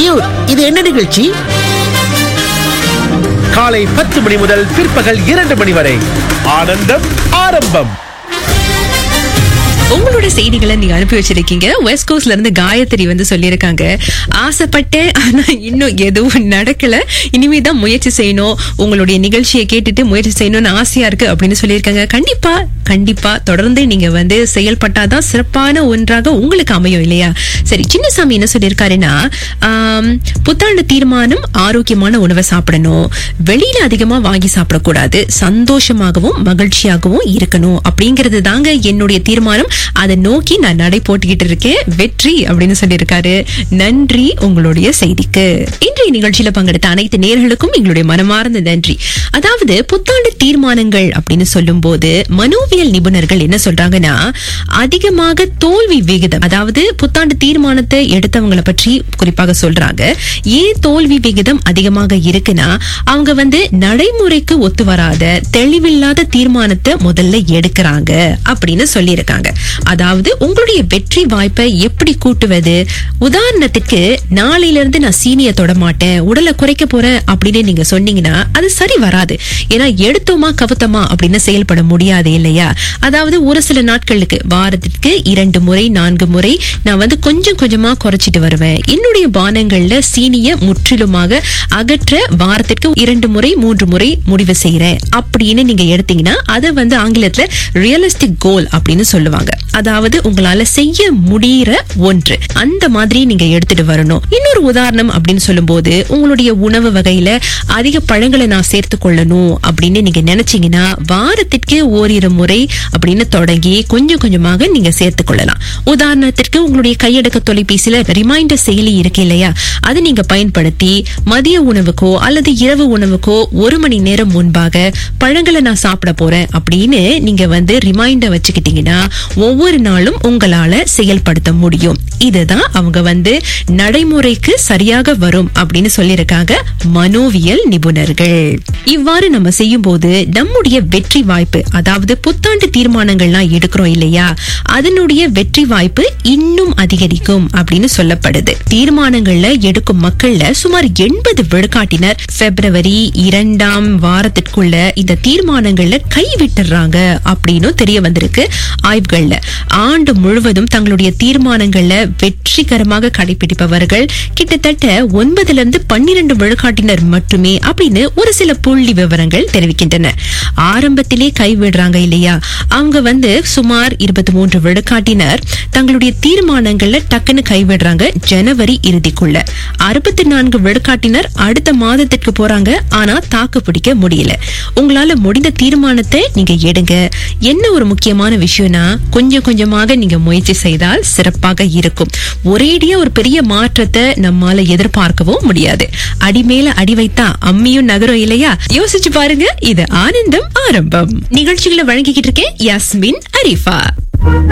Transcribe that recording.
cute இது என்ன நிகழ்ச்சி காலை பத்து மணி முதல் பிற்பகல் இரண்டு மணி வரை ஆனந்தம் ஆரம்பம் உங்களோட செய்திகளை நீங்க அனுப்பி வச்சிருக்கீங்க வெஸ்ட் கோஸ்ட்ல இருந்து காயத்ரி வந்து சொல்லியிருக்காங்க ஆசைப்பட்டேன் ஆனா இன்னும் எதுவும் நடக்கல இனிமே தான் முயற்சி செய்யணும் உங்களுடைய நிகழ்ச்சியை கேட்டுட்டு முயற்சி செய்யணும்னு ஆசையா இருக்கு அப்படின்னு சொல்லியிருக்காங்க கண்டிப்பா கண்டிப்பா தொடர்ந்து நீங்க வந்து செயல்பட்டாதான் சிறப்பான ஒன்றாக உங்களுக்கு அமையும் இல்லையா சரி சின்னசாமி என்ன சொல்லியிருக்காருன்னா ஆம், புத்தாண்டு தீர்மானம் ஆரோக்கியமான உணவை சாப்பிடணும் வெளியில அதிகமா வாங்கி சாப்பிடக்கூடாது சந்தோஷமாகவும் மகிழ்ச்சியாகவும் இருக்கணும் அப்படிங்கிறது தாங்க என்னுடைய தீர்மானம் அதை நோக்கி நான் நடை போட்டுக்கிட்டு இருக்கேன் வெற்றி அப்படின்னு சொல்லியிருக்காரு நன்றி உங்களுடைய செய்திக்கு இன்றைய நிகழ்ச்சியில பங்கெடுத்த அனைத்து நேர்களுக்கும் எங்களுடைய மனமார்ந்த நன்றி அதாவது புத்தாண்டு தீர்மானங்கள் அப்படின்னு சொல்லும் போது மனோவியல் நிபுணர்கள் என்ன சொல்றாங்கன்னா அதிகமாக தோல்வி விகிதம் அதாவது புத்தாண்டு தீர்மானத்தை எடுத்தவங்களை பற்றி குறிப்பாக சொல்றாங்க ஏன் தோல்வி விகிதம் அதிகமாக இருக்குன்னா அவங்க வந்து நடைமுறைக்கு ஒத்து வராத தெளிவில்லாத தீர்மானத்தை முதல்ல எடுக்கிறாங்க அப்படின்னு சொல்லியிருக்காங்க அதாவது உங்களுடைய வெற்றி வாய்ப்பை எப்படி கூட்டுவது உதாரணத்துக்கு நாளையில இருந்து நான் சீனிய தொட மாட்டேன் உடலை குறைக்க போறேன் அப்படின்னு நீங்க சொன்னீங்கன்னா அது சரி வராது ஏன்னா எடுத்தோமா கவுத்தமா அப்படின்னு செயல்பட முடியாது இல்லையா அதாவது ஒரு சில நாட்களுக்கு வாரத்திற்கு இரண்டு முறை நான்கு முறை நான் வந்து கொஞ்சம் கொஞ்சமா குறைச்சிட்டு வருவேன் என்னுடைய பானங்கள்ல சீனிய முற்றிலுமாக அகற்ற வாரத்திற்கு இரண்டு முறை மூன்று முறை முடிவு செய்யறேன் அப்படின்னு நீங்க எடுத்தீங்கன்னா அதை வந்து ஆங்கிலத்துல ரியலிஸ்டிக் கோல் அப்படின்னு சொல்லுவாங்க அதாவது உங்களால செய்ய முடியற ஒன்று அந்த மாதிரி நீங்க எடுத்துட்டு வரணும் இன்னொரு உதாரணம் அப்படின்னு சொல்லும்போது உங்களுடைய உணவு வகையில அதிக பழங்களை நான் சேர்த்து கொள்ளணும் அப்படின்னு நீங்க நினைச்சீங்கன்னா வாரத்திற்கு ஓரிரு முறை அப்படின்னு தொடங்கி கொஞ்சம் கொஞ்சமாக நீங்க சேர்த்து கொள்ளலாம் உதாரணத்திற்கு உங்களுடைய கையடக்க தொலைபேசியில ரிமைண்டர் செயலி இருக்கு இல்லையா அதை நீங்க பயன்படுத்தி மதிய உணவுக்கோ அல்லது இரவு உணவுக்கோ ஒரு மணி நேரம் முன்பாக பழங்களை நான் சாப்பிட போறேன் அப்படின்னு நீங்க வந்து ரிமைண்டர் வச்சுக்கிட்டீங்கன்னா ஒவ்வொரு நாளும் உங்களால செயல்படுத்த முடியும் இதுதான் அவங்க வந்து நடைமுறைக்கு சரியாக வரும் அப்படின்னு சொல்லியிருக்காங்க மனோவியல் நிபுணர்கள் இவ்வாறு நம்ம செய்யும் போது நம்முடைய வெற்றி வாய்ப்பு அதாவது புத்தாண்டு தீர்மானங்கள்லாம் எடுக்கிறோம் இல்லையா அதனுடைய வெற்றி வாய்ப்பு இன்னும் அதிகரிக்கும் அப்படின்னு சொல்லப்படுது தீர்மானங்கள்ல எடுக்கும் மக்கள்ல சுமார் எண்பது விழுக்காட்டினர் பிப்ரவரி இரண்டாம் வாரத்திற்குள்ள இந்த தீர்மானங்கள்ல கைவிட்டுறாங்க அப்படின்னு தெரிய வந்திருக்கு ஆய்வுகள்ல ஆண்டு முழுவதும் தங்களுடைய தீர்மானங்கள்ல வெற்றிகரமாக கடைபிடிப்பவர்கள் கிட்டத்தட்ட ஒன்பதுல இருந்து பன்னிரண்டு விழுக்காட்டினர் மட்டுமே அப்படின்னு ஒரு சில புள்ளி விவரங்கள் தெரிவிக்கின்றன ஆரம்பத்திலே கைவிடுறாங்க இல்லையா அவங்க வந்து சுமார் இருபத்தி மூன்று விழுக்காட்டினர் தங்களுடைய தீர்மானங்கள்ல டக்குன்னு கைவிடுறாங்க ஜனவரி இறுதிக்குள்ள அறுபத்தி நான்கு விழுக்காட்டினர் அடுத்த மாதத்திற்கு போறாங்க ஆனா தாக்கு பிடிக்க முடியல உங்களால முடிந்த தீர்மானத்தை நீங்க எடுங்க என்ன ஒரு முக்கியமான விஷயம்னா கொஞ்சம் கொஞ்சமாக நீங்க முயற்சி செய்தால் சிறப்பாக இருக்கும் ஒரேடியா ஒரு பெரிய மாற்றத்தை நம்மால எதிர்பார்க்கவும் முடியாது அடி மேல அடி வைத்தா அம்மியும் நகரும் இல்லையா யோசிச்சு பாருங்க இது ஆனந்தம் ஆரம்பம் நிகழ்ச்சிகளை வழங்கிக்கிட்டு இருக்கேன் யாஸ்மின் அரிஃபா